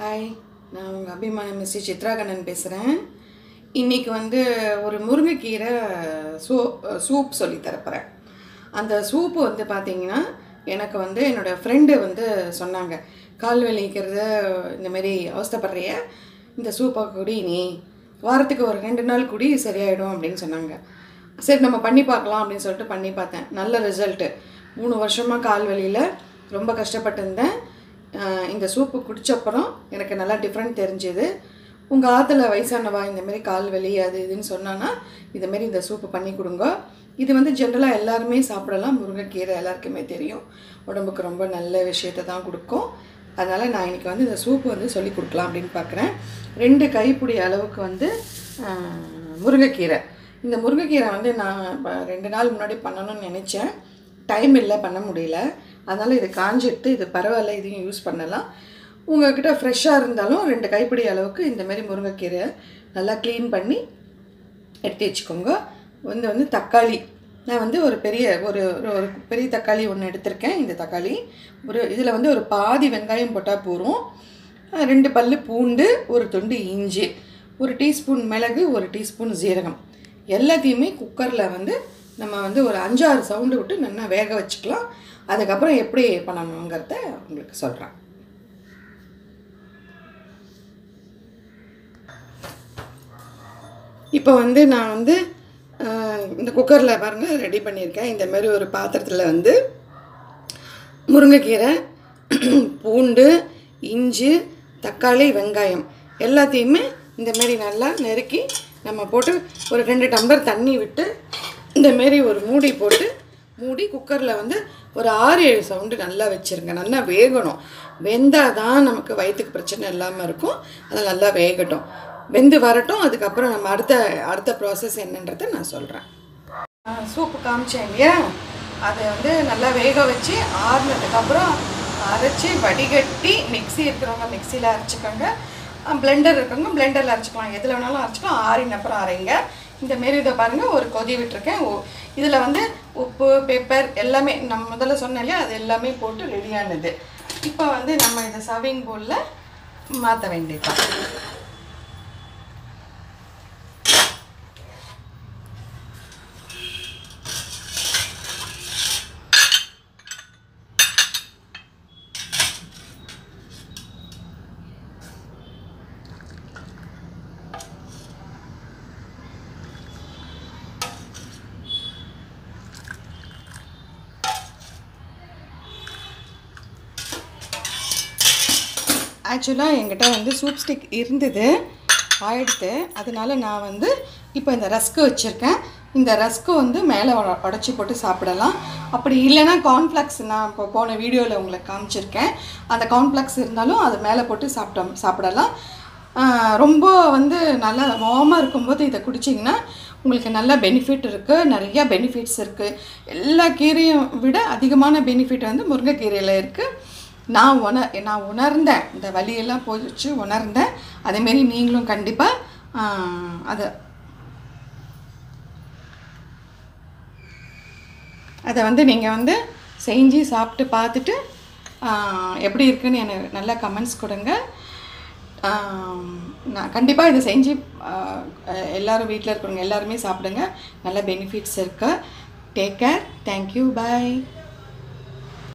hi நான் உங்கள் அபிமான மிஸ்ஸி சித்ராகண்ணன் பேசுகிறேன் இன்றைக்கி வந்து ஒரு முருங்கைக்கீரை சூ சூப் சொல்லி தரப்போகிறேன் அந்த சூப்பு வந்து பார்த்தீங்கன்னா எனக்கு வந்து என்னோடய ஃப்ரெண்டு வந்து சொன்னாங்க கால் வலிக்கிறது இந்தமாரி அவஸ்தைப்படுறிய இந்த சூப்பை குடி நீ வாரத்துக்கு ஒரு ரெண்டு நாள் குடி சரியாயிடும் அப்படின்னு சொன்னாங்க சரி நம்ம பண்ணி பார்க்கலாம் அப்படின்னு சொல்லிட்டு பண்ணி பார்த்தேன் நல்ல ரிசல்ட்டு மூணு வருஷமாக கால் வலியில் ரொம்ப கஷ்டப்பட்டு இருந்தேன் ஆஹ் இந்த சூப்பு குடிச்சப்புறம் எனக்கு நல்லா டிஃப்ரெண்ட் தெரிஞ்சுது உங்கள் ஆற்றுல வயசானவா இந்தமாரி கால் வலி அது இதுன்னு சொன்னான்னா இதுமாரி இந்த சூப்பு பண்ணி கொடுங்க இது வந்து ஜென்ரலாக எல்லாருமே சாப்பிடலாம் முருங்கைக்கீரை எல்லாருக்குமே தெரியும் உடம்புக்கு ரொம்ப நல்ல விஷயத்தை தான் கொடுக்கும் அதனால் நான் இன்றைக்கி வந்து இந்த சூப்பு வந்து சொல்லி கொடுக்கலாம் அப்படின்னு பார்க்குறேன் ரெண்டு கைப்பிடி அளவுக்கு வந்து ஆஹ், முருங்கைக்கீரை இந்த முருங்கைக்கீரை வந்து நான் இப்போ ரெண்டு நாள் முன்னாடி பண்ணணும்னு நினச்சேன் டைம் இல்லை பண்ண முடியல அதனால் இது காஞ்சிட்டு இது பரவாயில்ல இதையும் யூஸ் பண்ணலாம் உங்கள்கிட்ட ஃப்ரெஷ்ஷாக இருந்தாலும் ரெண்டு கைப்பிடி அளவுக்கு இந்த மாதிரி முருங்கைக்கீரை நல்லா க்ளீன் பண்ணி எடுத்து வச்சுக்கோங்க வந்து வந்து தக்காளி நான் வந்து ஒரு பெரிய ஒரு ஒரு- ஒரு பெரிய தக்காளி ஒன்று எடுத்திருக்கேன் இந்த தக்காளி ஒரு இதில் வந்து ஒரு பாதி வெங்காயம் போட்டால் போதும் அஹ் ரெண்டு பல்லு பூண்டு ஒரு துண்டு இஞ்சி ஒரு டீஸ்பூன் மிளகு ஒரு டீஸ்பூன் ஜீரகம் எல்லாத்தையுமே குக்கரில் வந்து நம்ம வந்து ஒரு அஞ்சாறு சவுண்டு விட்டு நல்லா வேக வச்சுக்கலாம் அதுக்கப்புறம் எப்படி பண்ணணுங்கிறத உங்களுக்கு சொல்கிறேன் இப்போ வந்து நான் வந்து அஹ், இந்த குக்கரில் பாருங்கள் ரெடி பண்ணியிருக்கேன் இந்த மாதிரி ஒரு பாத்திரத்தில் வந்து முருங்கைக்கீரை பூண்டு இஞ்சி தக்காளி வெங்காயம் எல்லாத்தையுமே இந்த மாதிரி நல்லா நறுக்கி நம்ம போட்டு ஒரு ரெண்டு டம்ளர் தண்ணி விட்டு இந்த மாரி ஒரு மூடி போட்டு மூடி குக்கரில் வந்து ஒரு ஆறு ஏழு சவுண்டு நல்லா வச்சுருங்க நல்லா வேகணும் வெந்தால் தான் நமக்கு வயிற்றுக்கு பிரச்சனை இல்லாமல் இருக்கும் அது நல்லா வேகட்டும் வெந்து வரட்டும் அதுக்கப்புறம் நம்ம அடுத்த அடுத்த ப்ராசஸ் என்னன்றதை நான் சொல்கிறேன் சூப்பு காமிச்சேன் இல்லையா அதை வந்து நல்லா வேக வச்சு ஆறுனதுக்கப்புறம் அரைச்சி வடிகட்டி மிக்ஸி இருக்கிறவங்க மிக்சியில் அரைச்சிக்கோங்க பிளெண்டர் இருக்கவங்க பிளெண்டரில் அரைச்சிக்கலாம் எதில் வேணாலும் அரைச்சிக்கலாம் ஆறின அப்புறம் அரைங்க இந்த மாரி இதை பாருங்கள் ஒரு கொதி விட்டுருக்கேன் இதில் வந்து உப்பு பெப்பர் எல்லாமே நம்ம முதல்ல சொன்னேன் இல்லையா அது எல்லாமே போட்டு ரெடியானது இப்போ வந்து நம்ம இதை சர்விங் போலில் மாற்ற வேண்டியதுதான் ஆக்சுவலாக என்கிட்ட வந்து சூப் ஸ்டிக் இருந்தது ஆயிடுத்து அதனால நான் வந்து இப்போ இந்த ரஸ்க்கு வச்சுருக்கேன் இந்த ரஸ்க்கு வந்து மேலே உடச்சி போட்டு சாப்பிடலாம் அப்படி இல்லைன்னா கார்ன்ஃப்ளெக்ஸ் நான் இப்போ போன வீடியோவில் உங்களுக்கு காமிச்சிருக்கேன் அந்த கார்ன்ஃப்ளெக்ஸ் இருந்தாலும் அது மேலே போட்டு சாப்பிட்டோம் சாப்பிடலாம் ஆஹ் ரொம்ப வந்து நல்லா வார்மாக இருக்கும்போது இதை குடிச்சிங்கன்னா உங்களுக்கு நல்ல பெனிஃபிட் இருக்குது நிறையா பெனிஃபிட்ஸ் இருக்குது எல்லா கீரையும் விட அதிகமான பெனிஃபிட் வந்து முருங்கைக்கீரையில் இருக்குது நான் உண நான் உணர்ந்தேன் இந்த வலியெல்லாம் போயிடுச்சு உணர்ந்தேன் அதேமாரி நீங்களும் கண்டிப்பாக அதை அதை வந்து நீங்கள் வந்து செஞ்சு சாப்பிட்டு பார்த்துட்டு ஆஹ், எப்படி இருக்குன்னு எனக்கு நல்லா கமெண்ட்ஸ் கொடுங்க ஆஹ், நான் கண்டிப்பாக இதை செஞ்சு ஆஹ், எல்லாரும் வீட்டில் இருக்கிறவங்க எல்லாருமே சாப்பிடுங்க நல்ல பெனிஃபிட்ஸ் இருக்கு டேக் கேர் தேங்க்யூ பாய்